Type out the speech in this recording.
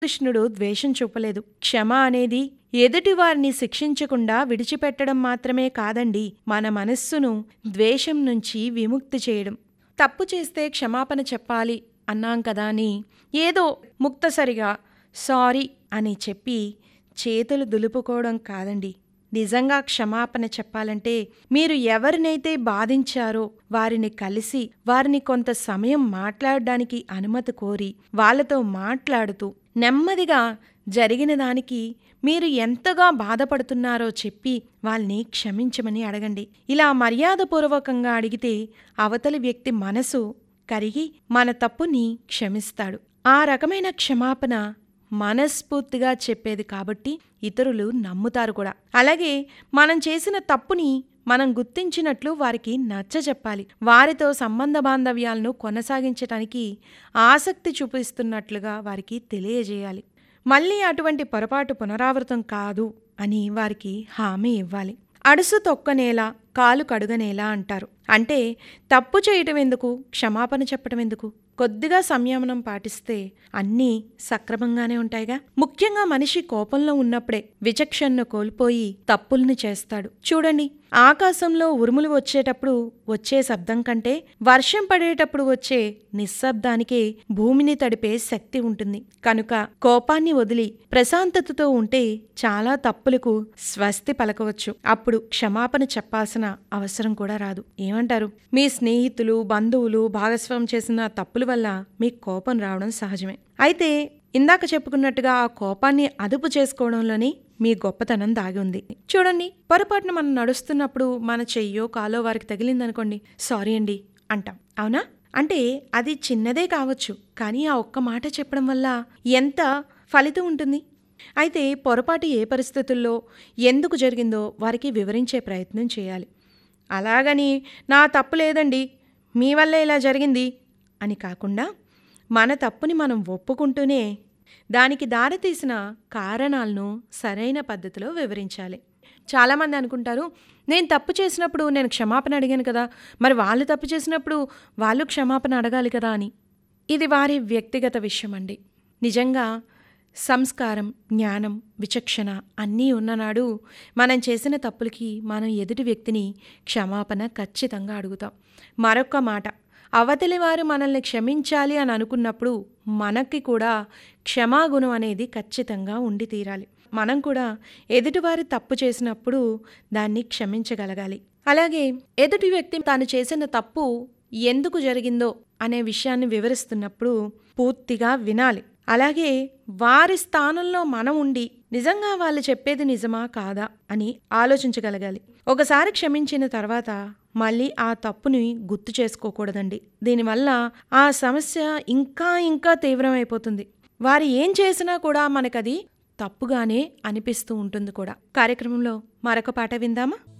కృష్ణుడు ద్వేషం చూపలేదు క్షమ అనేది ఎదుటివారిని శిక్షించకుండా విడిచిపెట్టడం మాత్రమే కాదండి మన మనస్సును ద్వేషం నుంచి విముక్తి చేయడం తప్పు చేస్తే క్షమాపణ చెప్పాలి అన్నాం కదా అని ఏదో ముక్తసరిగా సారీ అని చెప్పి చేతులు దులుపుకోవడం కాదండి నిజంగా క్షమాపణ చెప్పాలంటే మీరు ఎవరినైతే బాధించారో వారిని కలిసి వారిని కొంత సమయం మాట్లాడడానికి అనుమతి కోరి వాళ్ళతో మాట్లాడుతూ నెమ్మదిగా జరిగిన దానికి మీరు ఎంతగా బాధపడుతున్నారో చెప్పి వాళ్ళని క్షమించమని అడగండి ఇలా మర్యాదపూర్వకంగా అడిగితే అవతలి వ్యక్తి మనసు కరిగి మన తప్పుని క్షమిస్తాడు ఆ రకమైన క్షమాపణ మనస్ఫూర్తిగా చెప్పేది కాబట్టి ఇతరులు నమ్ముతారు కూడా అలాగే మనం చేసిన తప్పుని మనం గుర్తించినట్లు వారికి నచ్చ చెప్పాలి వారితో సంబంధ బాంధవ్యాలను కొనసాగించటానికి ఆసక్తి చూపిస్తున్నట్లుగా వారికి తెలియజేయాలి మళ్ళీ అటువంటి పొరపాటు పునరావృతం కాదు అని వారికి హామీ ఇవ్వాలి అడుసు తొక్కనేలా కాలు కడుగనేలా అంటారు అంటే తప్పు చేయటం ఎందుకు క్షమాపణ చెప్పడం ఎందుకు కొద్దిగా సంయమనం పాటిస్తే అన్నీ సక్రమంగానే ఉంటాయిగా ముఖ్యంగా మనిషి కోపంలో ఉన్నప్పుడే విచక్షణను కోల్పోయి తప్పుల్ని చేస్తాడు చూడండి ఆకాశంలో ఉరుములు వచ్చేటప్పుడు వచ్చే శబ్దం కంటే వర్షం పడేటప్పుడు వచ్చే నిశ్శబ్దానికే భూమిని తడిపే శక్తి ఉంటుంది కనుక కోపాన్ని వదిలి ప్రశాంతతతో ఉంటే చాలా తప్పులకు స్వస్తి పలకవచ్చు అప్పుడు క్షమాపణ చెప్పాల్సిన అవసరం కూడా రాదు ఏమంటారు మీ స్నేహితులు బంధువులు భాగస్వామ్యం చేసిన తప్పుల వల్ల మీకు కోపం రావడం సహజమే అయితే ఇందాక చెప్పుకున్నట్టుగా ఆ కోపాన్ని అదుపు చేసుకోవడంలోనే మీ గొప్పతనం దాగి ఉంది చూడండి పొరపాటున మనం నడుస్తున్నప్పుడు మన చెయ్యో కాలో వారికి తగిలిందనుకోండి సారీ అండి అంటాం అవునా అంటే అది చిన్నదే కావచ్చు కానీ ఆ ఒక్క మాట చెప్పడం వల్ల ఎంత ఫలితం ఉంటుంది అయితే పొరపాటు ఏ పరిస్థితుల్లో ఎందుకు జరిగిందో వారికి వివరించే ప్రయత్నం చేయాలి అలాగని నా తప్పు లేదండి మీ వల్ల ఇలా జరిగింది అని కాకుండా మన తప్పుని మనం ఒప్పుకుంటూనే దానికి దారితీసిన కారణాలను సరైన పద్ధతిలో వివరించాలి చాలామంది అనుకుంటారు నేను తప్పు చేసినప్పుడు నేను క్షమాపణ అడిగాను కదా మరి వాళ్ళు తప్పు చేసినప్పుడు వాళ్ళు క్షమాపణ అడగాలి కదా అని ఇది వారి వ్యక్తిగత విషయం అండి నిజంగా సంస్కారం జ్ఞానం విచక్షణ అన్నీ ఉన్ననాడు మనం చేసిన తప్పులకి మనం ఎదుటి వ్యక్తిని క్షమాపణ ఖచ్చితంగా అడుగుతాం మరొక మాట అవతలి వారు మనల్ని క్షమించాలి అని అనుకున్నప్పుడు మనకి కూడా క్షమాగుణం అనేది ఖచ్చితంగా ఉండి తీరాలి మనం కూడా ఎదుటివారి తప్పు చేసినప్పుడు దాన్ని క్షమించగలగాలి అలాగే ఎదుటి వ్యక్తి తాను చేసిన తప్పు ఎందుకు జరిగిందో అనే విషయాన్ని వివరిస్తున్నప్పుడు పూర్తిగా వినాలి అలాగే వారి స్థానంలో మనం ఉండి నిజంగా వాళ్ళు చెప్పేది నిజమా కాదా అని ఆలోచించగలగాలి ఒకసారి క్షమించిన తర్వాత మళ్ళీ ఆ తప్పుని గుర్తు చేసుకోకూడదండి దీనివల్ల ఆ సమస్య ఇంకా ఇంకా తీవ్రమైపోతుంది వారు ఏం చేసినా కూడా మనకది తప్పుగానే అనిపిస్తూ ఉంటుంది కూడా కార్యక్రమంలో మరొక పాట విందామా